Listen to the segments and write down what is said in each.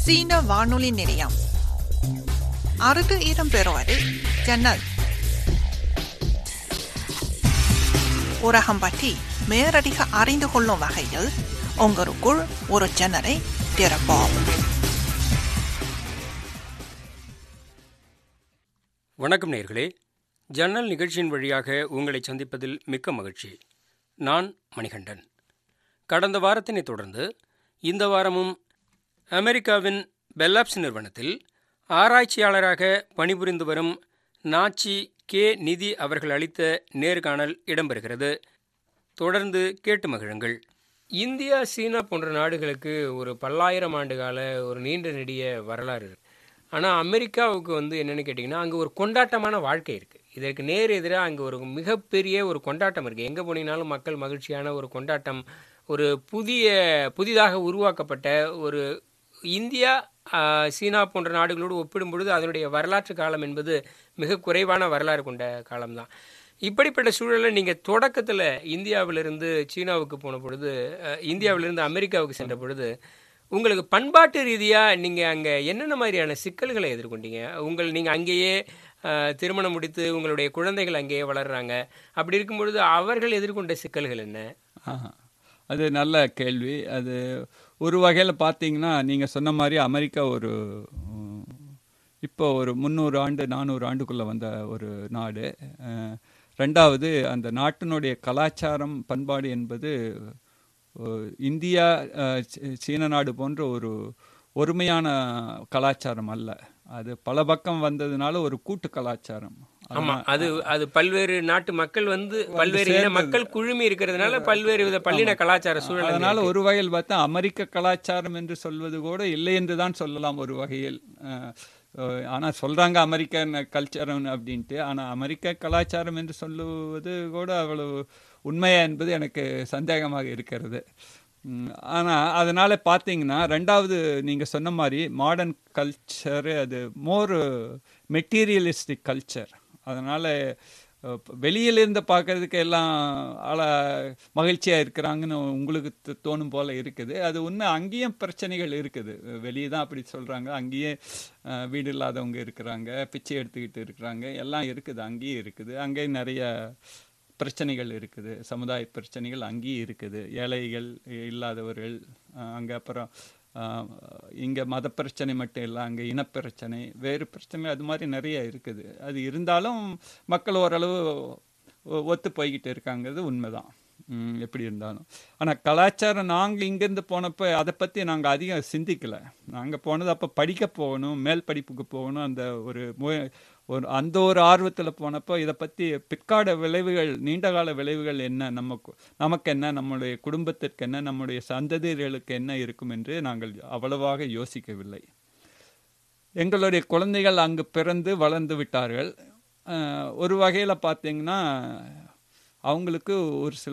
சீன வானொலி நிலையம் அறுது இடம்பெறுவது ஜன்னல் உலகம் பற்றி மேலதிக அறிந்து கொள்ளும் வகையில் உங்களுக்குள் ஒரு ஜன்னலை திறப்போம் வணக்கம் நேர்களே ஜன்னல் நிகழ்ச்சியின் வழியாக உங்களை சந்திப்பதில் மிக்க மகிழ்ச்சி நான் மணிகண்டன் கடந்த வாரத்தினை தொடர்ந்து இந்த வாரமும் அமெரிக்காவின் பெல்லாப்ஸ் நிறுவனத்தில் ஆராய்ச்சியாளராக பணிபுரிந்து வரும் நாச்சி கே நிதி அவர்கள் அளித்த நேர்காணல் இடம்பெறுகிறது தொடர்ந்து கேட்டு மகிழுங்கள் இந்தியா சீனா போன்ற நாடுகளுக்கு ஒரு பல்லாயிரம் ஆண்டு கால ஒரு நீண்ட நெடிய வரலாறு இருக்கு ஆனால் அமெரிக்காவுக்கு வந்து என்னென்னு கேட்டிங்கன்னா அங்கே ஒரு கொண்டாட்டமான வாழ்க்கை இருக்குது இதற்கு நேர் எதிராக அங்கே ஒரு மிகப்பெரிய ஒரு கொண்டாட்டம் இருக்குது எங்கே போனீங்கனாலும் மக்கள் மகிழ்ச்சியான ஒரு கொண்டாட்டம் ஒரு புதிய புதிதாக உருவாக்கப்பட்ட ஒரு இந்தியா சீனா போன்ற நாடுகளோடு ஒப்பிடும் பொழுது அதனுடைய வரலாற்று காலம் என்பது மிக குறைவான வரலாறு கொண்ட காலம்தான் இப்படிப்பட்ட சூழலில் நீங்கள் தொடக்கத்தில் இந்தியாவிலிருந்து சீனாவுக்கு போன பொழுது இந்தியாவிலிருந்து அமெரிக்காவுக்கு சென்ற பொழுது உங்களுக்கு பண்பாட்டு ரீதியாக நீங்கள் அங்கே என்னென்ன மாதிரியான சிக்கல்களை எதிர்கொண்டீங்க உங்கள் நீங்கள் அங்கேயே திருமணம் முடித்து உங்களுடைய குழந்தைகள் அங்கேயே வளர்கிறாங்க அப்படி இருக்கும் பொழுது அவர்கள் எதிர்கொண்ட சிக்கல்கள் என்ன அது நல்ல கேள்வி அது ஒரு வகையில் பார்த்தீங்கன்னா நீங்கள் சொன்ன மாதிரி அமெரிக்கா ஒரு இப்போ ஒரு முந்நூறு ஆண்டு நானூறு ஆண்டுக்குள்ளே வந்த ஒரு நாடு ரெண்டாவது அந்த நாட்டினுடைய கலாச்சாரம் பண்பாடு என்பது இந்தியா சீன நாடு போன்ற ஒரு ஒருமையான கலாச்சாரம் அல்ல அது பல பக்கம் வந்ததுனால ஒரு கூட்டு கலாச்சாரம் ஆமா அது அது பல்வேறு நாட்டு மக்கள் வந்து பல்வேறு இன மக்கள் குழுமி இருக்கிறதுனால பல்வேறு வித பல்லின கலாச்சார சூழல் அதனால ஒரு வகையில் பார்த்தா அமெரிக்க கலாச்சாரம் என்று சொல்வது கூட இல்லை என்று தான் சொல்லலாம் ஒரு வகையில் ஆனால் சொல்கிறாங்க அமெரிக்கன் கல்ச்சரம் அப்படின்ட்டு ஆனால் அமெரிக்க கலாச்சாரம் என்று சொல்லுவது கூட அவ்வளவு உண்மையா என்பது எனக்கு சந்தேகமாக இருக்கிறது ஆனால் அதனால் பார்த்தீங்கன்னா ரெண்டாவது நீங்கள் சொன்ன மாதிரி மாடர்ன் கல்ச்சரு அது மோர் மெட்டீரியலிஸ்டிக் கல்ச்சர் அதனால் வெளியிலிருந்து பார்க்கறதுக்கு எல்லாம் ஆள மகிழ்ச்சியாக இருக்கிறாங்கன்னு உங்களுக்கு தோணும் போல் இருக்குது அது உண்மை அங்கேயும் பிரச்சனைகள் இருக்குது வெளியே தான் அப்படி சொல்கிறாங்க அங்கேயே வீடு இல்லாதவங்க இருக்கிறாங்க பிச்சை எடுத்துக்கிட்டு இருக்கிறாங்க எல்லாம் இருக்குது அங்கேயும் இருக்குது அங்கேயும் நிறைய பிரச்சனைகள் இருக்குது சமுதாய பிரச்சனைகள் அங்கேயும் இருக்குது ஏழைகள் இல்லாதவர்கள் அங்கே அப்புறம் இங்கே மத பிரச்சனை மட்டும் இல்லை அங்கே இனப்பிரச்சனை வேறு பிரச்சனை அது மாதிரி நிறைய இருக்குது அது இருந்தாலும் மக்கள் ஓரளவு ஒத்து போய்கிட்டு இருக்காங்கிறது உண்மைதான் எப்படி இருந்தாலும் ஆனால் கலாச்சாரம் நாங்கள் இங்கேருந்து போனப்போ அதை பற்றி நாங்கள் அதிகம் சிந்திக்கலை நாங்கள் போனது அப்போ படிக்க போகணும் மேல் படிப்புக்கு போகணும் அந்த ஒரு ஒரு அந்த ஒரு ஆர்வத்தில் போனப்போ இதை பற்றி பிற்கால விளைவுகள் நீண்டகால விளைவுகள் என்ன நமக்கு நமக்கு என்ன நம்முடைய குடும்பத்திற்கு என்ன நம்முடைய சந்ததியர்களுக்கு என்ன இருக்கும் என்று நாங்கள் அவ்வளவாக யோசிக்கவில்லை எங்களுடைய குழந்தைகள் அங்கு பிறந்து வளர்ந்து விட்டார்கள் ஒரு வகையில் பார்த்தீங்கன்னா அவங்களுக்கு ஒரு சில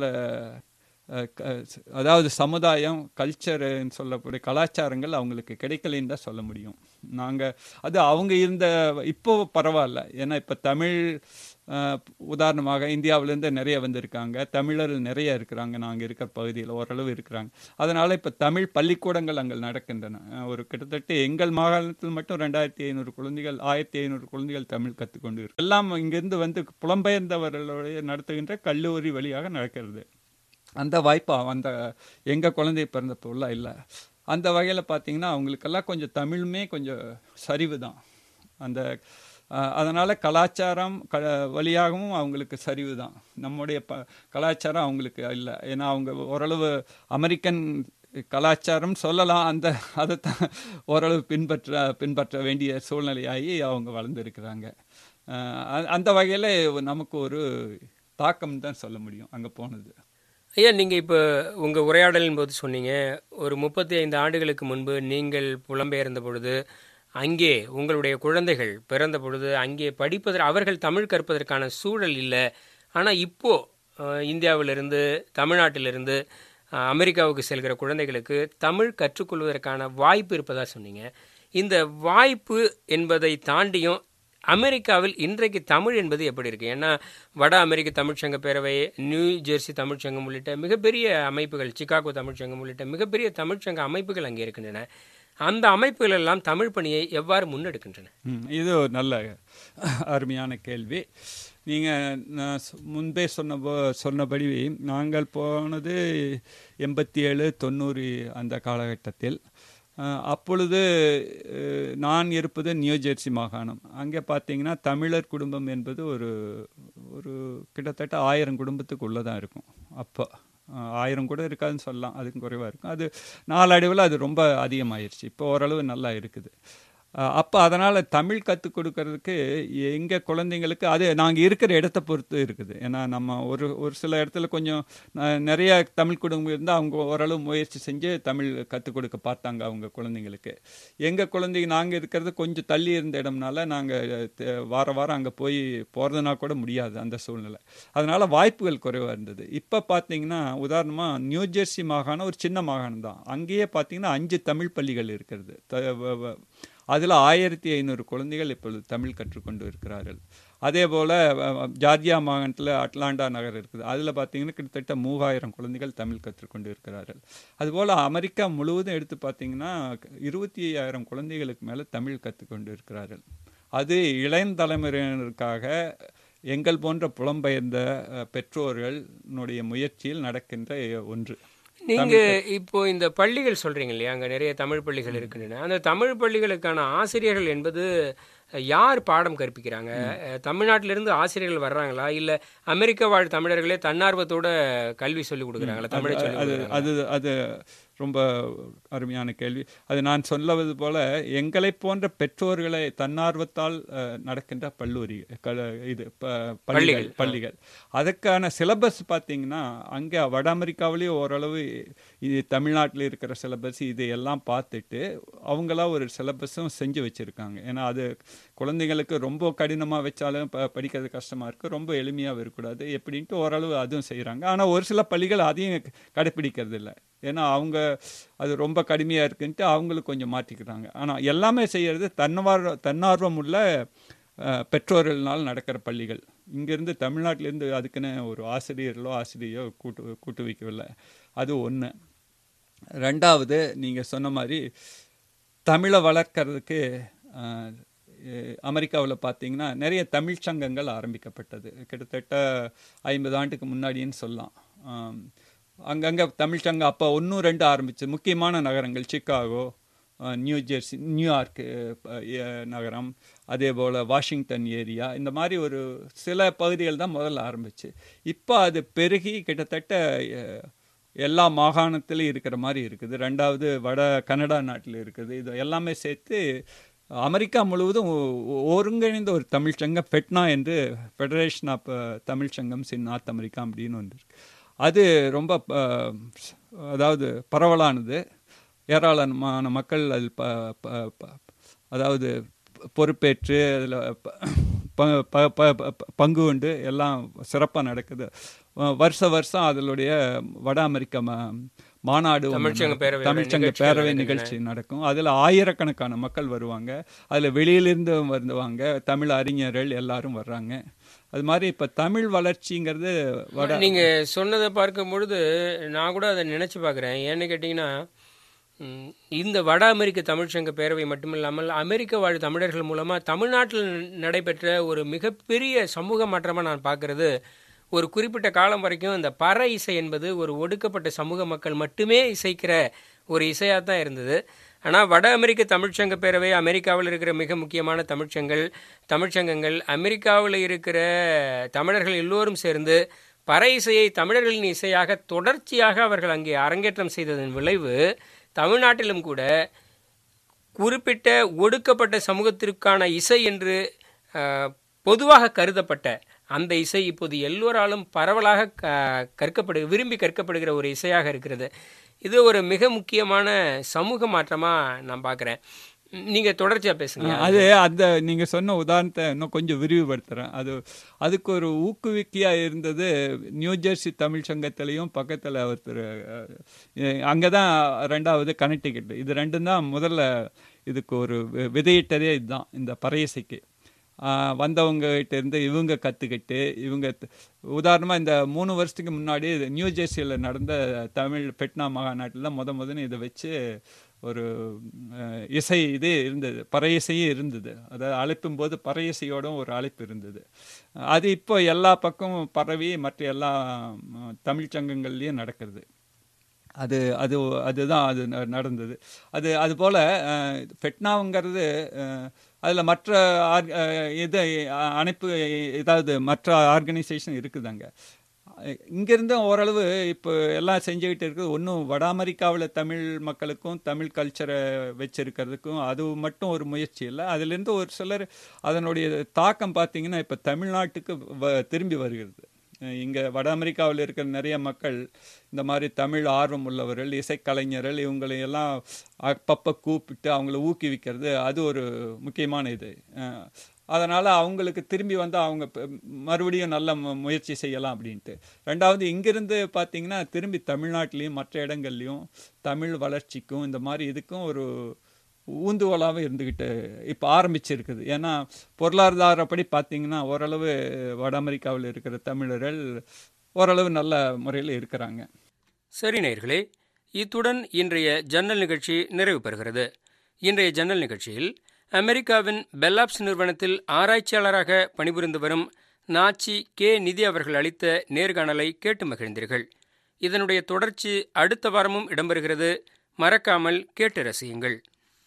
அதாவது சமுதாயம் கல்ச்சருன்னு சொல்லக்கூடிய கலாச்சாரங்கள் அவங்களுக்கு கிடைக்கலைன்னு தான் சொல்ல முடியும் நாங்கள் அது அவங்க இருந்த இப்போ பரவாயில்ல ஏன்னா இப்போ தமிழ் உதாரணமாக இந்தியாவிலேருந்து நிறைய வந்திருக்காங்க தமிழர்கள் நிறைய இருக்கிறாங்க நாங்கள் இருக்கிற பகுதியில் ஓரளவு இருக்கிறாங்க அதனால் இப்போ தமிழ் பள்ளிக்கூடங்கள் அங்கே நடக்கின்றன ஒரு கிட்டத்தட்ட எங்கள் மாகாணத்தில் மட்டும் ரெண்டாயிரத்தி ஐநூறு குழந்தைகள் ஆயிரத்தி ஐநூறு குழந்தைகள் தமிழ் கற்றுக்கொண்டு இருக்கு எல்லாம் இங்கேருந்து வந்து புலம்பெயர்ந்தவர்களுடைய நடத்துகின்ற கல்லூரி வழியாக நடக்கிறது அந்த வாய்ப்பு அந்த எங்கள் குழந்தை பிறந்தப்போலாம் இல்லை அந்த வகையில் பார்த்தீங்கன்னா அவங்களுக்கெல்லாம் கொஞ்சம் தமிழுமே கொஞ்சம் சரிவு தான் அந்த அதனால் கலாச்சாரம் க வழியாகவும் அவங்களுக்கு சரிவு தான் நம்முடைய ப கலாச்சாரம் அவங்களுக்கு இல்லை ஏன்னா அவங்க ஓரளவு அமெரிக்கன் கலாச்சாரம் சொல்லலாம் அந்த அதை தான் ஓரளவு பின்பற்ற பின்பற்ற வேண்டிய சூழ்நிலையாகி அவங்க வளர்ந்துருக்கிறாங்க அந்த வகையில் நமக்கு ஒரு தாக்கம் தான் சொல்ல முடியும் அங்கே போனது ஐயா நீங்கள் இப்போ உங்கள் உரையாடலின் போது சொன்னீங்க ஒரு முப்பத்தி ஐந்து ஆண்டுகளுக்கு முன்பு நீங்கள் புலம்பெயர்ந்த பொழுது அங்கே உங்களுடைய குழந்தைகள் பிறந்த பொழுது அங்கே படிப்பதற்கு அவர்கள் தமிழ் கற்பதற்கான சூழல் இல்லை ஆனால் இப்போது இந்தியாவிலிருந்து தமிழ்நாட்டிலிருந்து அமெரிக்காவுக்கு செல்கிற குழந்தைகளுக்கு தமிழ் கற்றுக்கொள்வதற்கான வாய்ப்பு இருப்பதாக சொன்னீங்க இந்த வாய்ப்பு என்பதை தாண்டியும் அமெரிக்காவில் இன்றைக்கு தமிழ் என்பது எப்படி இருக்கு ஏன்னா வட அமெரிக்க தமிழ்ச்சங்க பேரவை நியூ ஜெர்சி தமிழ்ச்சங்கம் உள்ளிட்ட மிகப்பெரிய அமைப்புகள் சிகாகோ தமிழ்ச்சங்கம் உள்ளிட்ட மிகப்பெரிய தமிழ்ச்சங்க அமைப்புகள் அங்கே இருக்கின்றன அந்த அமைப்புகள் எல்லாம் தமிழ் பணியை எவ்வாறு முன்னெடுக்கின்றன ம், இது ஒரு நல்ல அருமையான கேள்வி நீங்கள் நான் சொ- முன்பே சொன்ன போ- சொன்னபடி நாங்கள் போனது எண்பத்தி ஏழு தொண்ணூறு அந்த காலகட்டத்தில் அஹ், அப்பொழுது அஹ், நான் இருப்பது நியூ ஜெர்சி மாகாணம் அங்கே பார்த்தீங்கன்னா தமிழர் குடும்பம் என்பது ஒரு ஒரு கிட்டத்தட்ட ஆயிரம் குடும்பத்துக்கு உள்ளதான் இருக்கும் அப்போ அஹ், ஆயிரம் கூட இருக்காதுன்னு சொல்லலாம் அதுக்கும் குறைவாக இருக்கும் அது நாளடைவில் அது ரொம்ப அதிகமாயிருச்சு இப்போ ஓரளவு நல்லா இருக்குது அப்போ அதனால் தமிழ் கற்றுக் கொடுக்கறதுக்கு எங்கள் குழந்தைங்களுக்கு அது நாங்கள் இருக்கிற இடத்த பொறுத்து இருக்குது ஏன்னா நம்ம ஒரு ஒரு சில இடத்துல கொஞ்சம் அஹ், நிறைய தமிழ் குடும்பம் இருந்தால் அவங்க ஓரளவு முயற்சி செஞ்சு தமிழ் கற்றுக் கொடுக்க பார்த்தாங்க அவங்க குழந்தைங்களுக்கு எங்கள் குழந்தைங்க நாங்கள் இருக்கிறது கொஞ்சம் தள்ளி இருந்த இடம்னால நாங்கள் வார வாரம் அங்கே போய் போகிறதுனா கூட முடியாது அந்த சூழ்நிலை அதனால் வாய்ப்புகள் குறைவாக இருந்தது இப்போ பார்த்தீங்கன்னா உதாரணமாக நியூ ஜெர்சி மாகாணம் ஒரு சின்ன மாகாணம் தான் அங்கேயே பார்த்தீங்கன்னா அஞ்சு தமிழ் பள்ளிகள் இருக்கிறது த- வ- வ- அதில் ஆயிரத்தி ஐநூறு குழந்தைகள் இப்பொழுது தமிழ் கற்றுக்கொண்டு இருக்கிறார்கள் அதே போல் ஜார்ஜியா மாகாணத்தில் அட்லாண்டா நகர் இருக்குது அதில் பார்த்தீங்கன்னா கிட்டத்தட்ட மூவாயிரம் குழந்தைகள் தமிழ் கற்றுக்கொண்டு இருக்கிறார்கள் அதுபோல் அமெரிக்கா முழுவதும் எடுத்து பார்த்தீங்கன்னா இருபத்தி ஐயாயிரம் குழந்தைகளுக்கு மேலே தமிழ் கற்றுக்கொண்டு இருக்கிறார்கள் அது இளைய தலைமுறையினருக்காக எங்கள் போன்ற புலம்பெயர்ந்த அஹ், பெற்றோர்களுடைய முயற்சியில் நடக்கின்ற ஒன்று நீங்க இப்போ இந்த பள்ளிகள் சொல்றீங்க இல்லையா அங்க நிறைய தமிழ் பள்ளிகள் இருக்கின்றன அந்த தமிழ் பள்ளிகளுக்கான ஆசிரியர்கள் என்பது அஹ், யார் பாடம் கற்பிக்கிறாங்க அஹ், தமிழ்நாட்டிலிருந்து ஆசிரியர்கள் வர்றாங்களா இல்ல அமெரிக்க வாழ் தமிழர்களே தன்னார்வத்தோட கல்வி சொல்லி கொடுக்குறாங்களா தமிழை சொல்லி அது கொடுக்குறாங்களா? அது அது ரொம்ப அருமையான கேள்வி அது நான் சொல்லுவது போல எங்களை போன்ற பெற்றோர்களை தன்னார்வத்தால் அஹ், நடக்கின்ற கல்லூரி க- இது ப- பள்ளிகள் பள்ளிகள், பள்ளிகள் அதுக்கான சிலபஸ் பார்த்தீங்கன்னா அங்கே வட அமெரிக்காவிலேயே ஓரளவு இது தமிழ்நாட்டில் இருக்கிற சிலபஸ் இது எல்லாம் பார்த்துட்டு அவங்களா ஒரு சிலபஸும் செஞ்சு வச்சுருக்காங்க ஏன்னா அது குழந்தைங்களுக்கு ரொம்ப கடினமாக வச்சாலும் ப படிக்கிறது கஷ்டமாக இருக்குது ரொம்ப எளிமையாக இருக்கக்கூடாது எப்படின்ட்டு ஓரளவு அதுவும் செய்கிறாங்க ஆனால் ஒரு சில பள்ளிகள் அதையும் கடைப்பிடிக்கிறது இல்லை ஏன்னா அவங்க அது ரொம்ப கடுமையாக இருக்குன்ட்டு அவங்களுக்கு கொஞ்சம் மாற்றிக்கிறாங்க ஆனால் எல்லாமே செய்கிறது தன்னார்வ தன்னார்வம் உள்ள அஹ், பெற்றோர்களால் நடக்கிற பள்ளிகள் இங்கேருந்து தமிழ்நாட்டிலேருந்து அதுக்குன்னு ஒரு ஆசிரியர்களோ ஆசிரியோ கூட்டு கூட்டு வைக்கவில்லை அது ஒன்று ரெண்டாவது நீங்கள் சொன்ன மாதிரி தமிழை வளர்க்கறதுக்கு அமெரிக்காவில் பார்த்தீங்கன்னா நிறைய தமிழ் சங்கங்கள் ஆரம்பிக்கப்பட்டது கிட்டத்தட்ட ஐம்பது ஆண்டுக்கு முன்னாடின்னு சொல்லலாம் ஆம், அங்கங்கே தமிழ் சங்கம் அப்போ ஒன்றும் ரெண்டு ஆரம்பிச்சு முக்கியமான நகரங்கள் சிக்காகோ அஹ், நியூ ஜெர்சி நியூயார்க் அஹ், எ- நகரம் அதே போல் வாஷிங்டன் ஏரியா இந்த மாதிரி ஒரு சில பகுதிகள் தான் முதல்ல ஆரம்பிச்சு இப்போ அது பெருகி கிட்டத்தட்ட அஹ், எல்லா மாகாணத்திலும் இருக்கிற மாதிரி இருக்குது ரெண்டாவது வட கனடா நாட்டில் இருக்குது இது எல்லாமே சேர்த்து அமெரிக்கா முழுவதும் ஒ- ஒ- ஒருங்கிணைந்த ஒரு தமிழ் சங்கம் ஃபெட்னா என்று ஃபெடரேஷன் ஆஃப் தமிழ் சங்கம் இன் நார்த் அமெரிக்கா அப்படின்னு ஒன்று இருக்கு அது ரொம்ப அஹ், அதாவது பரவலானது ஏராளமான மக்கள் அதில் ப ப- ப- அதாவது பொறுப்பேற்று அதில் பங்கு கொண்டு எல்லாம் சிறப்பாக நடக்குது அஹ் வருஷ வருஷம் அதனுடைய வட அமெரிக்க ம- மாநாடு ஒண்ணு தமிழ்ச்சங்க நடக்கும். பேரவையோட தமிழ்ச்சங்க நிகழ்ச்சிகள் பேரவை நடக்குதுங்க. நிகழ்ச்சி நடக்கும் அதில் ஆயிரக்கணக்கான மக்கள் வருவாங்க அதில் வெளியிலிருந்து வருவாங்க தமிழ் அறிஞர்கள் எல்லாரும் வர்றாங்க அது மாதிரி இப்போ தமிழ் வளர்ச்சிங்கிறது வட நீங்க சொன்னதை பார்க்கும் பொழுது நான் கூட அதை நினைச்சு பார்க்குறேன் ஏன்னு கேட்டிங்கன்னா ம், இந்த வட அமெரிக்க தமிழ்ச்சங்க பேரவை மட்டுமில்லாமல் அமெரிக்க வாழ் தமிழர்கள் மூலமாக தமிழ்நாட்டில் நடைபெற்ற ஒரு மிகப்பெரிய சமூக மாற்றமாக நான் பார்க்கறது ஒரு குறிப்பிட்ட காலம் வரைக்கும் இந்த பற இசை என்பது ஒரு ஒடுக்கப்பட்ட சமூக மக்கள் மட்டுமே இசைக்கிற ஒரு இசையாக தான் இருந்தது ஆனால் வட அமெரிக்க தமிழ்ச்சங்க பேரவை அமெரிக்காவில் இருக்கிற மிக முக்கியமான தமிழ்ச்சங்கள் தமிழ்ச்சங்கங்கள் அமெரிக்காவில் இருக்கிற தமிழர்கள் எல்லோரும் சேர்ந்து பற இசையை தமிழர்களின் இசையாக தொடர்ச்சியாக அவர்கள் அங்கே அரங்கேற்றம் செய்ததன் விளைவு தமிழ்நாட்டிலும் கூட குறிப்பிட்ட ஒடுக்கப்பட்ட சமூகத்திற்கான இசை என்று அஹ், பொதுவாக கருதப்பட்ட அந்த இசை இப்போது எல்லோராலும் பரவலாக க கற்கப்படு விரும்பி கற்கப்படுகிற ஒரு இசையாக இருக்கிறது இது ஒரு மிக முக்கியமான சமூக மாற்றமாக நான் பார்க்குறேன் நீங்கள் தொடர்ச்சியாக பேசுங்க அது அந்த நீங்கள் சொன்ன உதாரணத்தை இன்னும் கொஞ்சம் விரிவுபடுத்துகிறேன் அது அதுக்கு ஒரு ஊக்குவிக்கையாக இருந்தது நியூ ஜெர்சி தமிழ் சங்கத்திலையும் பக்கத்தில் ஒருத்தர் அங்கே தான் ரெண்டாவது கனெக்டிகட் இது ரெண்டும் தான் முதல்ல இதுக்கு ஒரு வி- விதையிட்டதே இதுதான் இந்த பறையசைக்கு ஆஹ் வந்தவங்க கிட்ட இருந்து இவங்க கற்றுக்கிட்டு இவங்க உதாரணமாக இந்த மூணு வருஷத்துக்கு முன்னாடி இது நியூ ஜெர்சியில் நடந்த தமிழ் பெட்னா மாநாட்டில் முத முதன்னு இதை வச்சு ஒரு அஹ், இசை இது இருந்தது பறை இசையும் இருந்தது அதாவது அழைப்பும் போது பறை இசையோடும் ஒரு அழைப்பு இருந்தது அது இப்போ எல்லா பக்கமும் பரவி மற்ற எல்லா ம், தமிழ்ச் சங்கங்கள்லேயும் நடக்கிறது அது அது அதுதான் அது ந- நடந்தது அது அதுபோல் ஃபெட்னாவுங்கிறது அதில் மற்ற ஆர் அஹ், இது அஹ், அணைப்பு ஏதாவது மற்ற ஆர்கனைசேஷன் இருக்குது அங்கே இங்கேருந்து ஓரளவு இப்போ எல்லாம் செஞ்சுக்கிட்டு இருக்குது ஒன்றும் வட அமெரிக்காவில் தமிழ் மக்களுக்கும் தமிழ் கல்ச்சரை வச்சிருக்கிறதுக்கும் அது மட்டும் ஒரு முயற்சி இல்லை அதுலேருந்து ஒரு சிலர் அதனுடைய தாக்கம் பார்த்தீங்கன்னா இப்போ தமிழ்நாட்டுக்கு வ- திரும்பி வருகிறது இங்கே வட அமெரிக்காவில் இருக்கிற நிறைய மக்கள் இந்த மாதிரி தமிழ் ஆர்வம் உள்ளவர்கள் இசைக்கலைஞர்கள் இவங்களை எல்லாம் அப்பப்போ கூப்பிட்டு அவங்கள ஊக்குவிக்கிறது அது ஒரு முக்கியமான இது அஹ், அதனால் அவங்களுக்கு திரும்பி வந்து அவங்க ப- மறுபடியும் நல்ல மு- முயற்சி செய்யலாம் அப்படின்ட்டு ரெண்டாவது இங்கிருந்து பார்த்தீங்கன்னா திரும்பி தமிழ்நாட்டிலையும் மற்ற இடங்கள்லையும் தமிழ் வளர்ச்சிக்கும் இந்த மாதிரி இதுக்கும் ஒரு ஊந்துகோலாகவே இருந்துக்கிட்டு இப்போ ஆரம்பிச்சிருக்குது ஏன்னா பொருளாதாரப்படி பார்த்தீங்கன்னா ஓரளவு வட அமெரிக்காவில் இருக்கிற தமிழர்கள் ஓரளவு நல்ல முறையில் இருக்கிறாங்க சரி நேயர்களே இத்துடன் இன்றைய ஜன்னல் நிகழ்ச்சி நிறைவு பெறுகிறது இன்றைய ஜன்னல் நிகழ்ச்சியில் அமெரிக்காவின் பெல்லாப்ஸ் நிறுவனத்தில் ஆராய்ச்சியாளராக பணிபுரிந்து வரும் நாச்சி கே நிதி அவர்கள் அளித்த நேர்காணலை கேட்டு மகிழ்ந்தீர்கள் இதனுடைய தொடர்ச்சி அடுத்த வாரமும் இடம்பெறுகிறது மறக்காமல் கேட்டு ரசியுங்கள்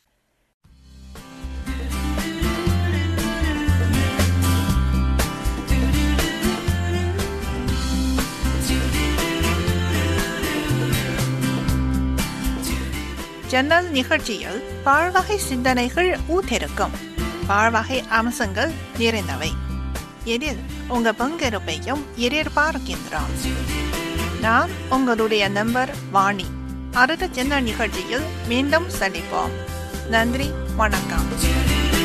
ஜன்னல் நிகழ்ச்சியில் பாழ்வகை சிந்தனைகள் ஊத்திருக்கும் பாழ்வகை அம்சங்கள் நிறைந்தவை இதில் உங்க பங்கெடுப்பையும் எதிர்பார்க்கின்றோம் நான் உங்களுடைய நம்பர் வாணி அடுத்த ஜன்னல் நிகழ்ச்சியில் மீண்டும் சந்திப்போம் நன்றி வணக்கம்